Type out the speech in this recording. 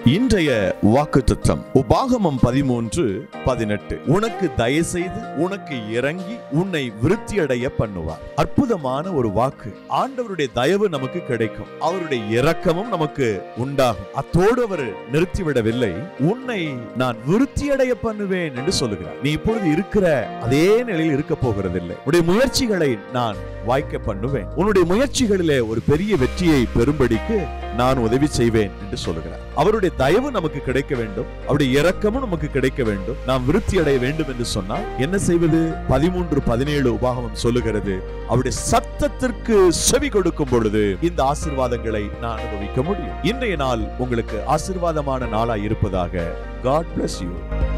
இன்றைய வாக்குத்தத்தம் உபாகமம் பதிமூன்று பதினெட்டு உனக்கு தயவு செய்து உனக்கு இறங்கி உன்னை விருத்தியடைய பண்ணுவார் அற்புதமான ஒரு வாக்கு ஆண்டவருடைய தயவு நமக்கு கிடைக்கும் அவருடைய இரக்கமும் நமக்கு உண்டாகும் அத்தோடு அவர் நிறுத்திவிடவில்லை உன்னை நான் விருத்தியடைய பண்ணுவேன் என்று சொல்லுகிறார் நீ இப்பொழுது இருக்கிற அதே நிலையில் இருக்க போகிறதில்லை உடைய முயற்சிகளை நான் வாய்க்க பண்ணுவேன் உன்னுடைய முயற்சிகளிலே ஒரு பெரிய வெற்றியை பெறும்படிக்கு நான் உதவி செய்வேன் என்று சொல்லுகிறார் அவருடைய தயவு நமக்கு கிடைக்க வேண்டும் அவருடைய இரக்கமும் நமக்கு கிடைக்க வேண்டும் நாம் விருத்தி அடைய வேண்டும் என்று சொன்னால் என்ன செய்வது பதிமூன்று பதினேழு உபாகமம் சொல்லுகிறது அவருடைய சத்தத்திற்கு செவி கொடுக்கும் பொழுது இந்த ஆசீர்வாதங்களை நான் அனுபவிக்க முடியும் இன்றைய நாள் உங்களுக்கு ஆசீர்வாதமான நாளாய் இருப்பதாக காட் bless you